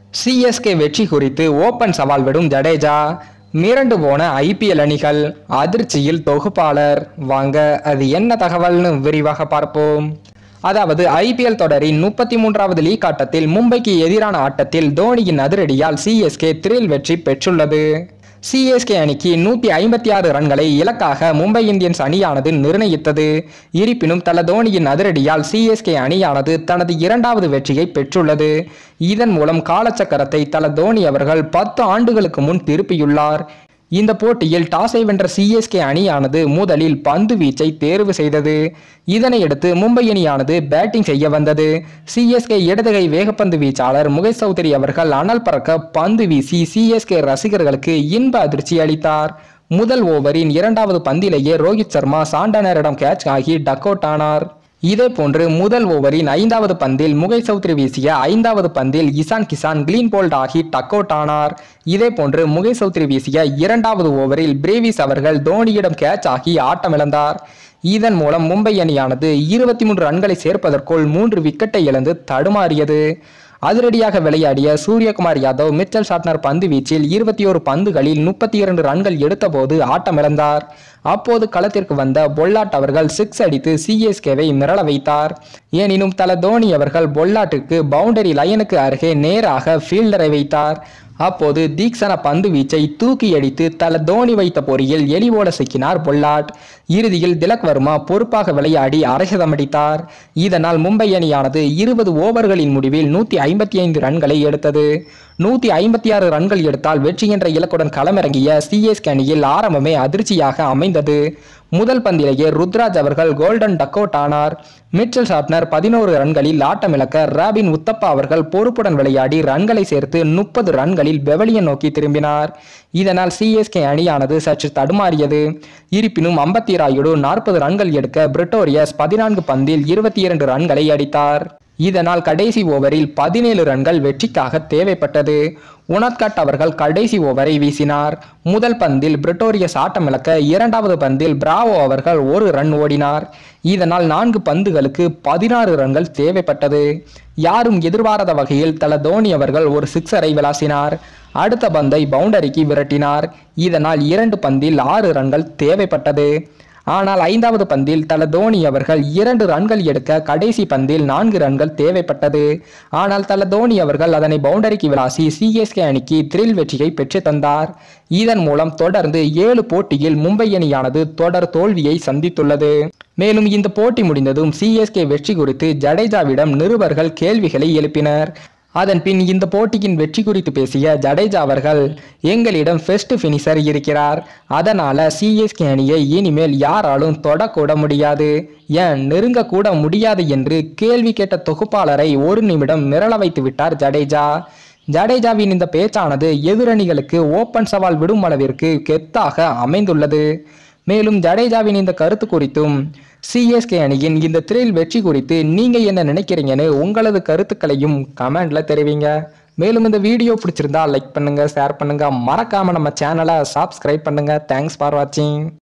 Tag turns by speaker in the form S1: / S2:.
S1: CSK வெற்றி குறித்து open சவால் விடும் ஜடேஜா மிரண்டு போன ஐபிஎல் அணிகள் அதிர்ச்சியில் தொகுப்பாளர் வாங்க அது என்ன தகவல்னு விரிவாக பார்ப்போம் அதாவது ஐபிஎல் தொடரின் முப்பத்தி மூன்றாவது லீக் ஆட்டத்தில் மும்பைக்கு எதிரான ஆட்டத்தில் தோனியின் அதிரடியால் சிஎஸ்கே த்ரில் வெற்றி பெற்றுள்ளது சிஎஸ்கே அணிக்கு நூற்றி ஐம்பத்தி ஆறு ரன்களை இலக்காக மும்பை இந்தியன்ஸ் அணியானது நிர்ணயித்தது இருப்பினும் தல தோனியின் அதிரடியால் சிஎஸ்கே அணியானது தனது இரண்டாவது வெற்றியை பெற்றுள்ளது இதன் மூலம் காலச்சக்கரத்தை தல தோனி அவர்கள் பத்து ஆண்டுகளுக்கு முன் திருப்பியுள்ளார் இந்த போட்டியில் டாஸை வென்ற சிஎஸ்கே அணியானது முதலில் பந்து வீச்சை தேர்வு செய்தது இதனையடுத்து மும்பை அணியானது பேட்டிங் செய்ய வந்தது சிஎஸ்கே இடதுகை வேகப்பந்து வீச்சாளர் முகேஷ் சௌத்ரி அவர்கள் அனல் பறக்க பந்து வீசி சிஎஸ்கே ரசிகர்களுக்கு இன்ப அதிர்ச்சி அளித்தார் முதல் ஓவரின் இரண்டாவது பந்திலேயே ரோஹித் சர்மா சாண்டனரிடம் கேட்ச் ஆகி டக் அவுட் ஆனார் இதே போன்று முதல் ஓவரின் ஐந்தாவது பந்தில் முகை சௌத்ரி வீசிய ஐந்தாவது பந்தில் இசான் கிசான் கிளீன் போல்ட் ஆகி டக் அவுட் ஆனார் இதே போன்று முகை சௌத்ரி வீசிய இரண்டாவது ஓவரில் பிரேவிஸ் அவர்கள் தோனியிடம் கேட்ச் ஆகி ஆட்டமிழந்தார் இதன் மூலம் மும்பை அணியானது இருபத்தி மூன்று ரன்களை சேர்ப்பதற்குள் மூன்று விக்கெட்டை இழந்து தடுமாறியது அதிரடியாக விளையாடிய சூரியகுமார் யாதவ் மிச்சல் ஷாட்னர் பந்து வீச்சில் இருபத்தி ஒரு பந்துகளில் முப்பத்தி இரண்டு ரன்கள் எடுத்தபோது ஆட்டமிழந்தார் அப்போது களத்திற்கு வந்த பொல்லாட் அவர்கள் சிக்ஸ் அடித்து சிஎஸ்கேவை மிரள வைத்தார் எனினும் தல தோனி அவர்கள் பொல்லாட்டிற்கு பவுண்டரி லைனுக்கு அருகே நேராக ஃபீல்டரை வைத்தார் அப்போது தீக்ஷண பந்து வீச்சை தூக்கி அடித்து தல தோனி வைத்த பொறியில் எலிவோட சிக்கினார் பொல்லாட் இறுதியில் திலக் வர்மா பொறுப்பாக விளையாடி அரசதமடித்தார் இதனால் மும்பை அணியானது இருபது ஓவர்களின் முடிவில் நூற்றி ஐம்பத்தி ஐந்து ரன்களை எடுத்தது நூற்றி ஐம்பத்தி ஆறு ரன்கள் எடுத்தால் வெற்றி என்ற இலக்குடன் களமிறங்கிய சிஎஸ்கே அணியில் ஆரம்பமே அதிர்ச்சியாக அமைந்தது முதல் பந்திலேயே ருத்ராஜ் அவர்கள் கோல்டன் டக் அவுட் ஆனார் மிச்சல் ஷாப்னர் பதினோரு ரன்களில் ஆட்டமிழக்க ராபின் உத்தப்பா அவர்கள் பொறுப்புடன் விளையாடி ரன்களை சேர்த்து முப்பது ரன்களில் பெவலியன் நோக்கி திரும்பினார் இதனால் சிஎஸ்கே அணியானது சற்று தடுமாறியது இருப்பினும் அம்பத்தி ராயுடு நாற்பது ரன்கள் எடுக்க பிரிட்டோரியஸ் பதினான்கு பந்தில் இருபத்தி இரண்டு ரன்களை அடித்தார் இதனால் கடைசி ஓவரில் பதினேழு ரன்கள் வெற்றிக்காக தேவைப்பட்டது உனத்கட் அவர்கள் கடைசி ஓவரை வீசினார் முதல் பந்தில் பிரிட்டோரியஸ் ஆட்டமிழக்க இரண்டாவது பந்தில் பிராவோ அவர்கள் ஒரு ரன் ஓடினார் இதனால் நான்கு பந்துகளுக்கு பதினாறு ரன்கள் தேவைப்பட்டது யாரும் எதிர்பாராத வகையில் தல தோனி அவர்கள் ஒரு சிக்ஸரை விளாசினார் அடுத்த பந்தை பவுண்டரிக்கு விரட்டினார் இதனால் இரண்டு பந்தில் ஆறு ரன்கள் தேவைப்பட்டது ஆனால் ஐந்தாவது பந்தில் தல தோனி அவர்கள் இரண்டு ரன்கள் எடுக்க கடைசி பந்தில் நான்கு ரன்கள் தேவைப்பட்டது ஆனால் தல தோனி அவர்கள் அதனை பவுண்டரிக்கு விளாசி சிஎஸ்கே அணிக்கு த்ரில் வெற்றியை பெற்று தந்தார் இதன் மூலம் தொடர்ந்து ஏழு போட்டியில் மும்பை அணியானது தொடர் தோல்வியை சந்தித்துள்ளது மேலும் இந்த போட்டி முடிந்ததும் சிஎஸ்கே வெற்றி குறித்து ஜடேஜாவிடம் நிருபர்கள் கேள்விகளை எழுப்பினர் அதன் பின் இந்த போட்டியின் வெற்றி குறித்து பேசிய ஜடேஜா அவர்கள் எங்களிடம் ஃபெஸ்ட் ஃபினிஷர் இருக்கிறார் அதனால சிஎஸ்கே அணியை இனிமேல் யாராலும் தொடக்கூட முடியாது ஏன் நெருங்கக்கூட முடியாது என்று கேள்வி கேட்ட தொகுப்பாளரை ஒரு நிமிடம் மிரள வைத்து விட்டார் ஜடேஜா ஜடேஜாவின் இந்த பேச்சானது எதிரணிகளுக்கு ஓப்பன் சவால் விடும் அளவிற்கு கெத்தாக அமைந்துள்ளது மேலும் ஜடேஜாவின் இந்த கருத்து குறித்தும் சிஎஸ்கே அணியின் இந்த த்ரில் வெற்றி குறித்து நீங்க என்ன நினைக்கிறீங்கன்னு உங்களது கருத்துக்களையும் கமெண்ட்ல தெரிவிங்க மேலும் இந்த வீடியோ பிடிச்சிருந்தா லைக் பண்ணுங்க ஷேர் பண்ணுங்க மறக்காம நம்ம சேனலை சப்ஸ்கிரைப் பண்ணுங்க தேங்க்ஸ் ஃபார் வாட்சிங்